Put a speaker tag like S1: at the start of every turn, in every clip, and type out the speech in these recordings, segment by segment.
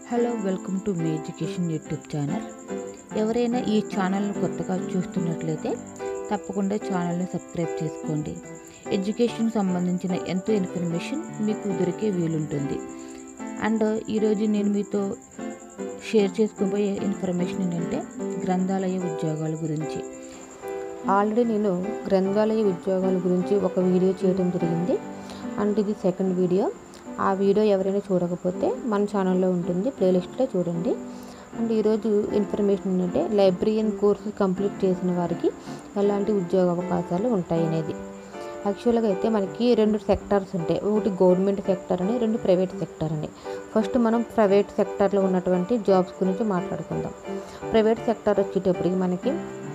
S1: hello welcome to మీ education YouTube channel ఎవరైనా ఈ ఛానల్ను కొత్తగా చూస్తున్నట్లయితే తప్పకుండా ఛానల్ని సబ్స్క్రైబ్ చేసుకోండి ఎడ్యుకేషన్ సంబంధించిన ఎంతో ఇన్ఫర్మేషన్ మీకు దొరికే వీలుంటుంది అండ్ ఈరోజు నేను మీతో షేర్ చేసుకోబోయే ఇన్ఫర్మేషన్ ఏంటంటే గ్రంథాలయ ఉద్యోగాల గురించి ఆల్రెడీ నేను గ్రంథాలయ ఉద్యోగాల గురించి ఒక వీడియో చేయడం జరిగింది అండ్ ఇది సెకండ్ వీడియో ఆ వీడియో ఎవరైనా చూడకపోతే మన ఛానల్లో ఉంటుంది ప్లేలిస్ట్లో చూడండి అండ్ ఈరోజు ఇన్ఫర్మేషన్ ఏంటంటే లైబ్రరీయన్ కోర్సు కంప్లీట్ చేసిన వారికి ఎలాంటి ఉద్యోగ అవకాశాలు ఉంటాయి అనేది యాక్చువల్గా అయితే మనకి రెండు సెక్టార్స్ ఉంటాయి ఒకటి గవర్నమెంట్ సెక్టర్ అని రెండు ప్రైవేట్ సెక్టర్ అని ఫస్ట్ మనం ప్రైవేట్ సెక్టార్లో ఉన్నటువంటి జాబ్స్ గురించి మాట్లాడుకుందాం ప్రైవేట్ సెక్టార్ వచ్చేటప్పటికి మనకి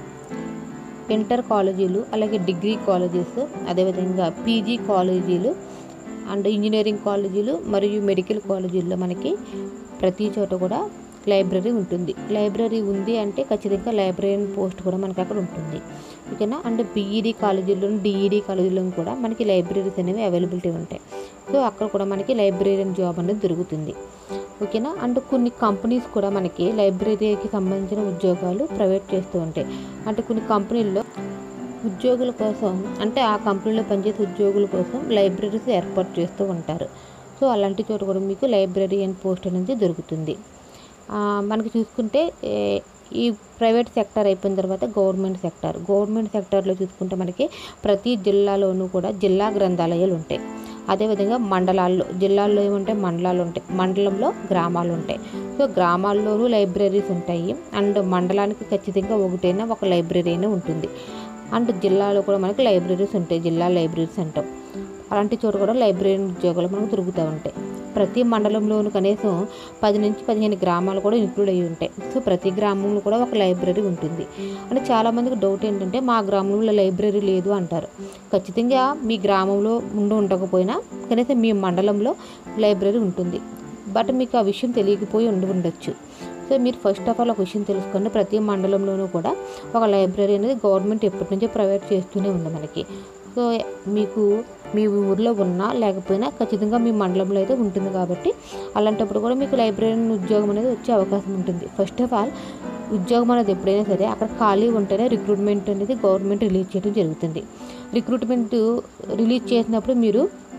S1: ఇంటర్ కాలేజీలు అలాగే డిగ్రీ కాలేజెస్ అదేవిధంగా పీజీ కాలేజీలు అండ్ ఇంజనీరింగ్ కాలేజీలు మరియు మెడికల్ కాలేజీల్లో మనకి ప్రతి చోట కూడా లైబ్రరీ ఉంటుంది లైబ్రరీ ఉంది అంటే ఖచ్చితంగా లైబ్రరీయన్ పోస్ట్ కూడా మనకి అక్కడ ఉంటుంది ఓకేనా అండ్ బీఈడీ కాలేజీల్లోను డిఈడీ కాలేజీల్లో కూడా మనకి లైబ్రరీస్ అనేవి అవైలబిలిటీ ఉంటాయి సో అక్కడ కూడా మనకి లైబ్రరీయన్ జాబ్ అనేది దొరుకుతుంది ఓకేనా అండ్ కొన్ని కంపెనీస్ కూడా మనకి లైబ్రరీకి సంబంధించిన ఉద్యోగాలు ప్రొవైడ్ చేస్తూ ఉంటాయి అంటే కొన్ని కంపెనీల్లో ఉద్యోగుల కోసం అంటే ఆ కంపెనీలో పనిచేసే ఉద్యోగుల కోసం లైబ్రరీస్ ఏర్పాటు చేస్తూ ఉంటారు సో అలాంటి చోట కూడా మీకు లైబ్రరీ అండ్ పోస్ట్ అనేది దొరుకుతుంది ఆ, మనకి చూసుకుంటే ఏ, ఈ ప్రైవేట్ సెక్టర్ అయిపోయిన తర్వాత గవర్నమెంట్ సెక్టర్ గవర్నమెంట్ సెక్టర్లో చూసుకుంటే మనకి ప్రతి జిల్లాలోనూ కూడా జిల్లా గ్రంథాలయాలు ఉంటాయి అదేవిధంగా మండలాల్లో జిల్లాల్లో ఏముంటాయి మండలాలు ఉంటాయి మండలంలో గ్రామాలు ఉంటాయి సో గ్రామాల్లోనూ లైబ్రరీస్ ఉంటాయి అండ్ మండలానికి ఖచ్చితంగా ఒకటైనా ఒక లైబ్రరీ అయినా ఉంటుంది అండ్ జిల్లాలో కూడా మనకి లైబ్రరీస్ ఉంటాయి జిల్లా లైబ్రరీస్ అంటాం అలాంటి చోట కూడా లైబ్రరీ ఉద్యోగాలు మనకు దొరుకుతూ ఉంటాయి ప్రతి మండలంలోనూ కనీసం పది నుంచి పదిహేను గ్రామాలు కూడా ఇంక్లూడ్ అయ్యి ఉంటాయి సో ప్రతి గ్రామంలో కూడా ఒక లైబ్రరీ ఉంటుంది అంటే చాలామందికి డౌట్ ఏంటంటే మా గ్రామంలో లైబ్రరీ లేదు అంటారు ఖచ్చితంగా మీ గ్రామంలో ఉండి ఉండకపోయినా కనీసం మీ మండలంలో లైబ్రరీ ఉంటుంది బట్ మీకు ఆ విషయం తెలియకపోయి ఉండి ఉండొచ్చు సో మీరు ఫస్ట్ ఆఫ్ ఆల్ ఒక విషయం తెలుసుకోండి ప్రతి మండలంలోనూ కూడా ఒక లైబ్రరీ అనేది గవర్నమెంట్ ఎప్పటి నుంచో ప్రొవైడ్ చేస్తూనే ఉంది మనకి సో మీకు మీ ఊర్లో ఉన్నా లేకపోయినా ఖచ్చితంగా మీ మండలంలో అయితే ఉంటుంది కాబట్టి అలాంటప్పుడు కూడా మీకు లైబ్రరీ ఉద్యోగం అనేది వచ్చే అవకాశం ఉంటుంది ఫస్ట్ ఆఫ్ ఆల్ ఉద్యోగం అనేది ఎప్పుడైనా సరే అక్కడ ఖాళీ ఉంటేనే రిక్రూట్మెంట్ అనేది గవర్నమెంట్ రిలీజ్ చేయడం జరుగుతుంది రిక్రూట్మెంట్ రిలీజ్ చేసినప్పుడు మీరు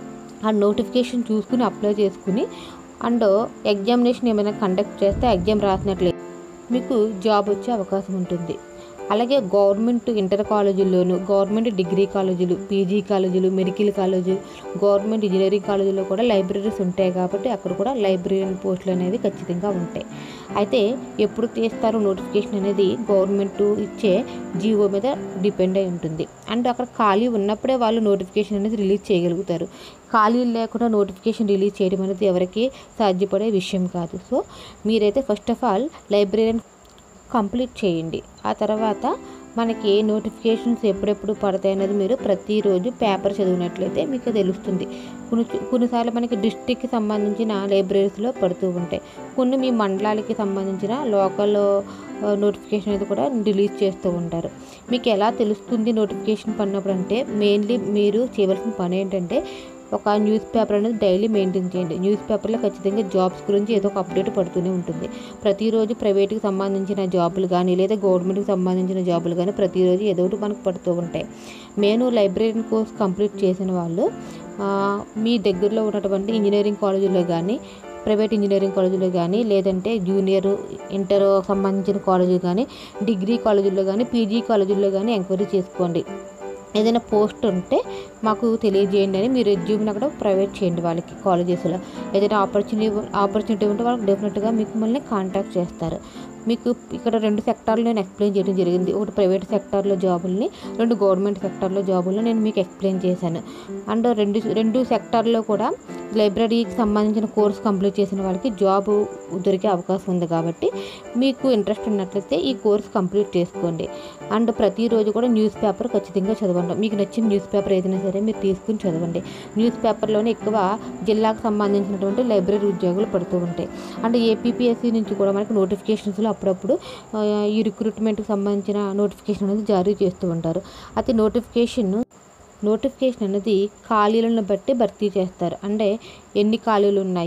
S1: ఆ నోటిఫికేషన్ చూసుకుని అప్లై చేసుకుని అండ్ ఎగ్జామినేషన్ ఏమైనా కండక్ట్ చేస్తే ఎగ్జామ్ రాసినట్లయితే మీకు జాబ్ వచ్చే అవకాశం ఉంటుంది అలాగే గవర్నమెంట్ ఇంటర్ కాలేజీల్లోను గవర్నమెంట్ డిగ్రీ కాలేజీలు పీజీ కాలేజీలు మెడికల్ కాలేజీ గవర్నమెంట్ ఇంజనీరింగ్ కాలేజీలో కూడా లైబ్రరీస్ ఉంటాయి కాబట్టి అక్కడ కూడా లైబ్రరీయన్ పోస్టులు అనేది ఖచ్చితంగా ఉంటాయి అయితే ఎప్పుడు తీస్తారో నోటిఫికేషన్ అనేది గవర్నమెంట్ ఇచ్చే జీవో మీద డిపెండ్ అయి ఉంటుంది అండ్ అక్కడ ఖాళీ ఉన్నప్పుడే వాళ్ళు నోటిఫికేషన్ అనేది రిలీజ్ చేయగలుగుతారు ఖాళీ లేకుండా నోటిఫికేషన్ రిలీజ్ చేయడం అనేది ఎవరికి సాధ్యపడే విషయం కాదు సో మీరైతే first of all librarian complete చేయండి ఆ తర్వాత మనకి నోటిఫికేషన్స్ ఎప్పుడెప్పుడు పడతాయి అనేది మీరు ప్రతిరోజు పేపర్ చదివినట్లయితే మీకు తెలుస్తుంది కొన్ని కొన్నిసార్లు మనకి డిస్టిక్కి సంబంధించిన లైబ్రరీస్లో పడుతూ ఉంటాయి కొన్ని మీ మండలాలకి సంబంధించిన లోకల్ నోటిఫికేషన్ అనేది కూడా రిలీజ్ చేస్తూ ఉంటారు మీకు ఎలా తెలుస్తుంది నోటిఫికేషన్ పడినప్పుడు అంటే మెయిన్లీ మీరు చేయవలసిన పని ఏంటంటే ఒక న్యూస్ పేపర్ అనేది డైలీ మెయింటైన్ చేయండి న్యూస్ పేపర్లో ఖచ్చితంగా జాబ్స్ గురించి ఏదో ఒక అప్డేట్ పడుతూనే ఉంటుంది ప్రతిరోజు ప్రైవేట్కి సంబంధించిన జాబులు కానీ లేదా గవర్నమెంట్కి సంబంధించిన జాబులు కానీ ప్రతిరోజు ఏదో ఒకటి మనకు పడుతూ ఉంటాయి నేను లైబ్రరీ కోర్స్ కంప్లీట్ చేసిన వాళ్ళు ఆ, మీ దగ్గరలో ఉన్నటువంటి ఇంజనీరింగ్ కాలేజీలో కానీ ప్రైవేట్ ఇంజనీరింగ్ కాలేజీలో కానీ లేదంటే జూనియర్ ఇంటర్ సంబంధించిన కాలేజీ కానీ డిగ్రీ కాలేజీల్లో కానీ పీజీ కాలేజీల్లో కానీ ఎంక్వైరీ చేసుకోండి ఏదైనా పోస్ట్ ఉంటే మాకు తెలియజేయండి అని మీరు రెజ్యూమ్ని అక్కడ ప్రైవేట్ చేయండి వాళ్ళకి కాలేజెస్లో ఏదైనా ఆపర్చునిటీ ఆపర్చునిటీ ఉంటే వాళ్ళకి డెఫినెట్గా మిమ్మల్ని కాంటాక్ట్ చేస్తారు మీకు ఇక్కడ రెండు సెక్టార్లు నేను ఎక్స్ప్లెయిన్ చేయడం జరిగింది ఒకటి ప్రైవేట్ సెక్టార్లో జాబుల్ని రెండు గవర్నమెంట్ సెక్టార్లో జాబుల్ని నేను మీకు ఎక్స్ప్లెయిన్ చేశాను అండ్ రెండు రెండు సెక్టార్లో కూడా లైబ్రరీకి సంబంధించిన కోర్స్ కంప్లీట్ చేసిన వాళ్ళకి జాబ్ దొరికే అవకాశం ఉంది కాబట్టి మీకు ఇంట్రెస్ట్ ఉన్నట్లయితే ఈ కోర్స్ కంప్లీట్ చేసుకోండి అండ్ ప్రతిరోజు కూడా న్యూస్ పేపర్ ఖచ్చితంగా చదవండి మీకు నచ్చిన న్యూస్ పేపర్ ఏదైనా సరే మీరు తీసుకుని చదవండి న్యూస్ పేపర్లోనే ఎక్కువ జిల్లాకు సంబంధించినటువంటి లైబ్రరీ ఉద్యోగులు పడుతూ ఉంటాయి అండ్ ఏపీపీఎస్సీ నుంచి కూడా మనకి నోటిఫికేషన్స్లో అప్పుడప్పుడు ఆ, ఈ రిక్రూట్మెంట్కి సంబంధించిన నోటిఫికేషన్ అనేది జారీ చేస్తూ ఉంటారు అయితే నోటిఫికేషన్ నోటిఫికేషన్ అనేది ఖాళీలను బట్టి భర్తీ చేస్తారు అంటే ఎన్ని ఖాళీలు ఉన్నాయి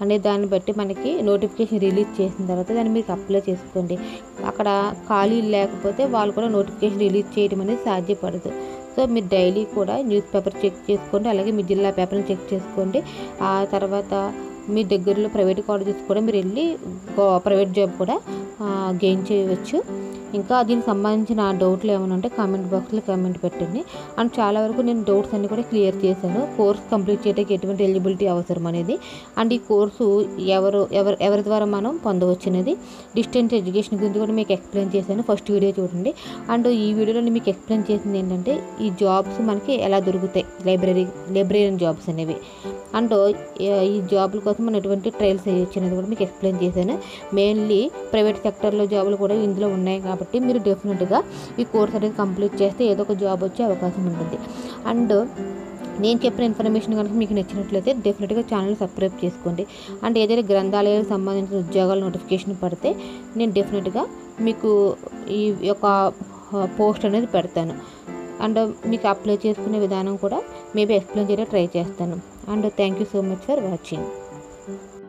S1: అనే దాన్ని బట్టి మనకి నోటిఫికేషన్ రిలీజ్ చేసిన తర్వాత దాన్ని మీకు అప్లై చేసుకోండి అక్కడ ఖాళీ లేకపోతే వాళ్ళు కూడా నోటిఫికేషన్ రిలీజ్ చేయడం అనేది సాధ్యపడదు సో మీరు డైలీ కూడా న్యూస్ పేపర్ చెక్ చేసుకోండి అలాగే మీ జిల్లా పేపర్ని చెక్ చేసుకోండి ఆ తర్వాత మీ దగ్గరలో ప్రైవేట్ కాలేజెస్ కూడా మీరు వెళ్ళి ప్రైవేట్ జాబ్ కూడా గెయిన్ చేయవచ్చు ఇంకా దీనికి సంబంధించిన డౌట్లు ఏమైనా ఉంటే కామెంట్ బాక్స్లో కామెంట్ పెట్టండి అండ్ చాలా వరకు నేను డౌట్స్ అన్ని కూడా క్లియర్ చేశాను కోర్స్ కంప్లీట్ చేయడానికి ఎటువంటి ఎలిజిబిలిటీ అవసరం అనేది అండ్ ఈ కోర్సు ఎవరు ఎవరు ఎవరి ద్వారా మనం పొందవచ్చు అనేది డిస్టెన్స్ ఎడ్యుకేషన్ గురించి కూడా మీకు ఎక్స్ప్లెయిన్ చేశాను ఫస్ట్ వీడియో చూడండి అండ్ ఈ వీడియోలో నేను మీకు ఎక్స్ప్లెయిన్ చేసింది ఏంటంటే ఈ జాబ్స్ మనకి ఎలా దొరుకుతాయి లైబ్రరీ లైబ్రరీయన్ జాబ్స్ అనేవి అండ్ ఈ జాబుల కోసం మనం ఎటువంటి ట్రయల్స్ చేయొచ్చు అనేది కూడా మీకు ఎక్స్ప్లెయిన్ చేశాను మెయిన్లీ ప్రైవేట్ సెక్టర్లో జాబులు కూడా ఇందులో ఉన్నాయి కాబట్టి మీరు డెఫినెట్గా ఈ కోర్స్ అనేది కంప్లీట్ చేస్తే ఏదో ఒక జాబ్ వచ్చే అవకాశం ఉంటుంది అండ్ నేను చెప్పిన ఇన్ఫర్మేషన్ కనుక మీకు నచ్చినట్లయితే డెఫినెట్గా ఛానల్ సబ్స్క్రైబ్ చేసుకోండి అండ్ ఏదైనా గ్రంథాలయాలకు సంబంధించిన ఉద్యోగాల నోటిఫికేషన్ పడితే నేను డెఫినెట్గా మీకు ఈ యొక్క పోస్ట్ అనేది పెడతాను అండ్ మీకు అప్లై చేసుకునే విధానం కూడా మేబీ ఎక్స్ప్లెయిన్ చేయడానికి ట్రై చేస్తాను and thank you so much for watching